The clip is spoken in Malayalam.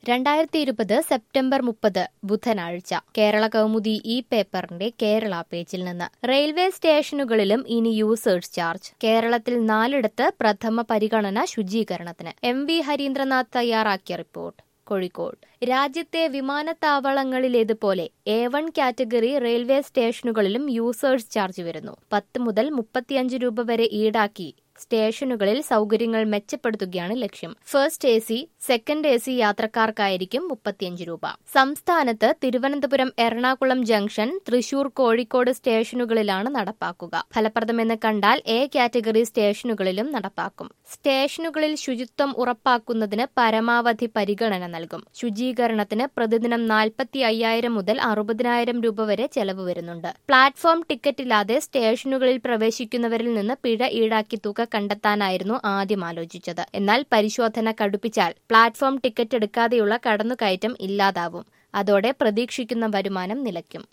രണ്ടായിരത്തി ഇരുപത് സെപ്റ്റംബർ മുപ്പത് ബുധനാഴ്ച കേരള കൗമുദി ഈ പേപ്പറിന്റെ കേരള പേജിൽ നിന്ന് റെയിൽവേ സ്റ്റേഷനുകളിലും ഇനി യൂസേഴ്സ് ചാർജ് കേരളത്തിൽ നാലിടത്ത് പ്രഥമ പരിഗണന ശുചീകരണത്തിന് എം വി ഹരീന്ദ്രനാഥ് തയ്യാറാക്കിയ റിപ്പോർട്ട് കോഴിക്കോട് രാജ്യത്തെ വിമാനത്താവളങ്ങളിലേതുപോലെ എ വൺ കാറ്റഗറി റെയിൽവേ സ്റ്റേഷനുകളിലും യൂസേഴ്സ് ചാർജ് വരുന്നു പത്ത് മുതൽ മുപ്പത്തിയഞ്ച് രൂപ വരെ ഈടാക്കി സ്റ്റേഷനുകളിൽ സൗകര്യങ്ങൾ മെച്ചപ്പെടുത്തുകയാണ് ലക്ഷ്യം first A C second A C യാത്രക്കാർക്കായിരിക്കും മുപ്പത്തിയഞ്ച് രൂപ സംസ്ഥാനത്ത് തിരുവനന്തപുരം എറണാകുളം ജംഗ്ഷൻ തൃശൂർ കോഴിക്കോട് സ്റ്റേഷനുകളിലാണ് നടപ്പാക്കുക ഫലപ്രദമെന്ന് കണ്ടാൽ എ കാറ്റഗറി സ്റ്റേഷനുകളിലും നടപ്പാക്കും സ്റ്റേഷനുകളിൽ ശുചിത്വം ഉറപ്പാക്കുന്നതിന് പരമാവധി പരിഗണന നൽകും ശുചീകരണത്തിന് പ്രതിദിനം നാൽപ്പത്തി അയ്യായിരം മുതൽ അറുപതിനായിരം രൂപ വരെ ചെലവ് വരുന്നുണ്ട് പ്ലാറ്റ്ഫോം ടിക്കറ്റില്ലാതെ സ്റ്റേഷനുകളിൽ പ്രവേശിക്കുന്നവരിൽ നിന്ന് പിഴ ഈടാക്കി തുക കണ്ടെത്താനായിരുന്നു ആദ്യം ആലോചിച്ചത് എന്നാൽ പരിശോധന കടുപ്പിച്ചാൽ പ്ലാറ്റ്ഫോം ടിക്കറ്റ് എടുക്കാതെയുള്ള കടന്നുകയറ്റം ഇല്ലാതാവും അതോടെ പ്രതീക്ഷിക്കുന്ന വരുമാനം നിലയ്ക്കും